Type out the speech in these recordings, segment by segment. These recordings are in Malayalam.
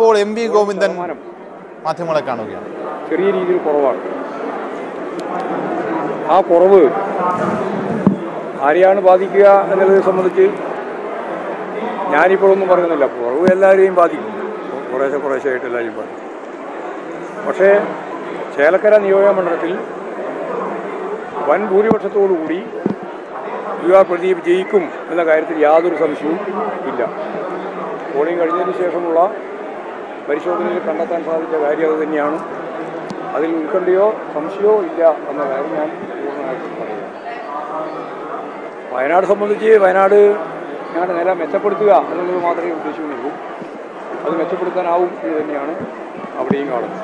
ഇപ്പോൾ എം വി ഗോവിന്ദൻ ശതമാനം മാധ്യമങ്ങളെ കാണുകയാണ് ചെറിയ രീതിയിൽ കുറവാണ് ആ കുറവ് ആരെയാണ് ബാധിക്കുക എന്നുള്ളതിനെ സംബന്ധിച്ച് ഞാനിപ്പോഴൊന്നും പറയുന്നില്ല കുറവ് എല്ലാവരെയും ബാധിക്കും കുറേശ്ശെ കുറേശ്ശെ ആയിട്ട് എല്ലാവരെയും ബാധിക്കും പക്ഷേ ചേലക്കര നിയോജക മണ്ഡലത്തിൽ വൻ ഭൂരിപക്ഷത്തോടുകൂടി യു ആർ പ്രദീപ് ജയിക്കും എന്ന കാര്യത്തിൽ യാതൊരു സംശയവും ഇല്ല പോളിംഗ് കഴിഞ്ഞതിന് ശേഷമുള്ള പരിശോധനയിൽ കണ്ടെത്താൻ സാധിച്ച കാര്യം അത് തന്നെയാണ് അതിൽ ഉത്കണ്ഠയോ സംശയമോ ഇല്ല എന്ന കാര്യം ഞാൻ പൂർണ്ണമായിട്ടും പറയുകയാണ് വയനാട് സംബന്ധിച്ച് വയനാട് ഞങ്ങളുടെ നില മെച്ചപ്പെടുത്തുക എന്നുള്ളത് മാത്രമേ ഉദ്ദേശിക്കുന്നുള്ളൂ അത് മെച്ചപ്പെടുത്താനാവും എന്ന് തന്നെയാണ് അവിടെയും കാണുന്നത്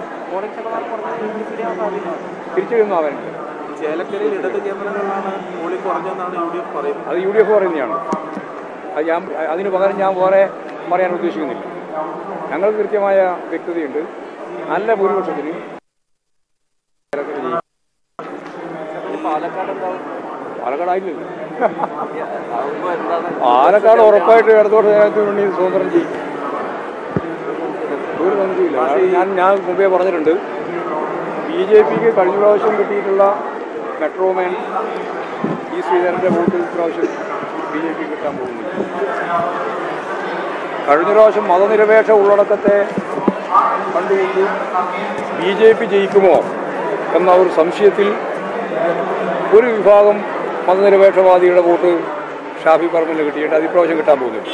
തിരിച്ചറിയുന്ന അവനുണ്ട് ചേലക്കരയിൽ ഇടത് കേന്ദ്രങ്ങളിലാണ് പോളിംഗ് കുറഞ്ഞതെന്നാണ് യു ഡി എഫ് പറയുന്നത് അത് യു ഡി എഫ് പറയുന്നതാണ് അത് ഞാൻ അതിന് പകരം ഞാൻ വേറെ പറയാൻ ഉദ്ദേശിക്കുന്നില്ല ഞങ്ങൾക്ക് കൃത്യമായ വ്യക്തതയുണ്ട് നല്ല ഭൂരിപക്ഷത്തിന് ചേലക്കര ജയിക്കും. പാലക്കാടായില്ലല്ലോ പാലക്കാട് ഉറപ്പായിട്ട് ഇടത്തോട്ട് ജനത്തിന് വേണ്ടി സ്വതന്ത്രം ചെയ്യും ഒരു സംശയമില്ല കാരണം ഞാൻ ഞാൻ മുമ്പേ പറഞ്ഞിട്ടുണ്ട് ബി ജെ പിക്ക് കഴിഞ്ഞ പ്രാവശ്യം കിട്ടിയിട്ടുള്ള മെട്രോമാൻ ഈ ശ്രീധരൻ്റെ വോട്ട് ഇപ്രാവശ്യം ബി ജെ പി കിട്ടാൻ പോകുന്നില്ല കഴിഞ്ഞ പ്രാവശ്യം മതനിരപേക്ഷ ഉള്ളടക്കത്തെ കണ്ടുകൊണ്ട് ബി ജെ പി ജയിക്കുമോ എന്ന ഒരു സംശയത്തിൽ ഒരു വിഭാഗം മതനിരപേക്ഷവാദിയുടെ വോട്ട് ഷാഫി പറമ്പിന് കിട്ടിയിട്ട് അത് ഇപ്രാവശ്യം കിട്ടാൻ പോകുന്നില്ല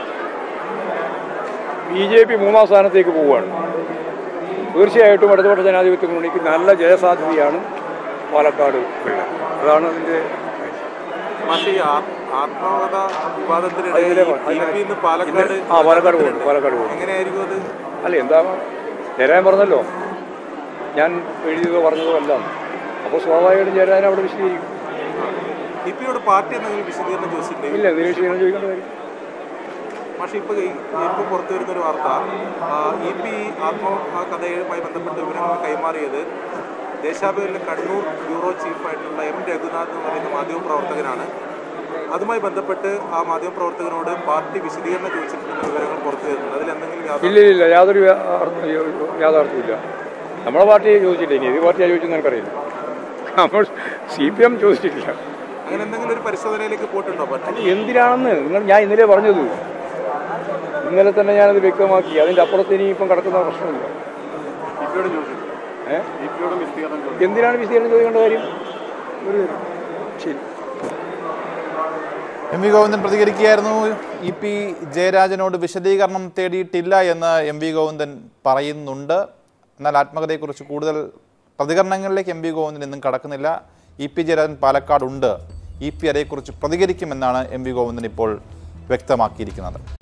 ബി ജെ പി മൂന്നാം സ്ഥാനത്തേക്ക് പോവുകയാണ് തീർച്ചയായിട്ടും ഇടതുപക്ഷ ജനാധിപത്യ മുന്നണിക്ക് നല്ല ജയസാധ്യതയാണ് പാലക്കാട് ഉള്ളത് അതാണ് അതിൻ്റെ പക്ഷേ ഈ ആ- ആത്മകഥ വിവാദത്തിനിടെ അതിലെ- ടി പി ഇന്ന് പാലക്കാട് ആ പാലക്കാട് പോകുന്നു പാലക്കാട് പോകുന്നു എങ്ങനെയായിരിക്കും അത് അല്ല എന്താ ചേരാൻ പറഞ്ഞല്ലോ ഞാൻ എഴുതിയതോ പറഞ്ഞതോ അല്ല അപ്പോൾ സ്വാഭാവികമായിട്ടും ചേരാൻ അവിടെ വിശദീകരിക്കും ടി പിയോട് പാർട്ടി എന്തെങ്കിലും വിശദീകരണം ചോദിച്ചിട്ടുണ്ടെങ്കിൽ ഇല്ല നിരീക്ഷിക്കണം ചോദിക്കേണ്ട കാര്യം പക്ഷേ ഇപ്പോൾ ഇപ്പോൾ പുറത്തു വരുന്ന ഒരു വാർത്ത ആ, ഇ പി ആത്മകഥയുമായി ബന്ധപ്പെട്ട വിവരങ്ങൾ കൈമാറിയത് ദേശാഭിമാനിലെ കണ്ണൂർ ബ്യൂറോ ചീഫായിട്ടുള്ള എം രഘുനാഥ് എന്ന് പറയുന്ന മാധ്യമപ്രവർത്തകനാണ് അതുമായി ബന്ധപ്പെട്ട് ആ മാധ്യമപ്രവർത്തകനോട് പാർട്ടി വിശദീകരണം ചോദിച്ചിട്ടുണ്ടെന്ന വിവരങ്ങൾ പുറത്തു വരുന്നുണ്ട് അതിൽ എന്തെങ്കിലും യാതൊരു ഇല്ല ഇല്ല യാതൊരു വ്യാ- അർത്ഥ- യാഥാർത്ഥ്യമില്ല നമ്മളെ പാർട്ടിയെ ചോദിച്ചില്ല ഇനി ഏത് പാർട്ടിയാണ് ചോദിച്ചെന്ന് എനിക്കറിയില്ല നമ്മൾ സി പി എം ചോദിച്ചിട്ടില്ല അങ്ങനെ എന്തെങ്കിലും ഒരു പരിശോധനയിലേക്ക് പോയിട്ടുണ്ടോ പാർട്ടി എന്തിനാണെന്ന് നിങ്ങൾ ഞാൻ ഇന്നലെ പറഞ്ഞത് ഇന്നലെ തന്നെ ഞാനത് വ്യക്തമാക്കി അതിൻ്റെ അപ്പുറത്ത് ഇനി ഇപ്പം കിടക്കുന്ന പ്രശ്നമില്ല ഏ എന്തിനാണ് വിശദീകരണം ചോദിക്കേണ്ട കാര്യം ഒരു ശരി എം വി ഗോവിന്ദൻ പ്രതികരിക്കുകയായിരുന്നു ഇ പി ജയരാജനോട് വിശദീകരണം തേടിയിട്ടില്ല എന്ന് എം വി ഗോവിന്ദൻ പറയുന്നുണ്ട് എന്നാൽ ആത്മകഥയെക്കുറിച്ച് കൂടുതൽ പ്രതികരണങ്ങളിലേക്ക് എം വി ഗോവിന്ദൻ ഇന്നും കടക്കുന്നില്ല ഇ പി ജയരാജൻ പാലക്കാടുണ്ട് ഇ പി അതേക്കുറിച്ച് പ്രതികരിക്കുമെന്നാണ് എം വി ഗോവിന്ദൻ ഇപ്പോൾ വ്യക്തമാക്കിയിരിക്കുന്നത്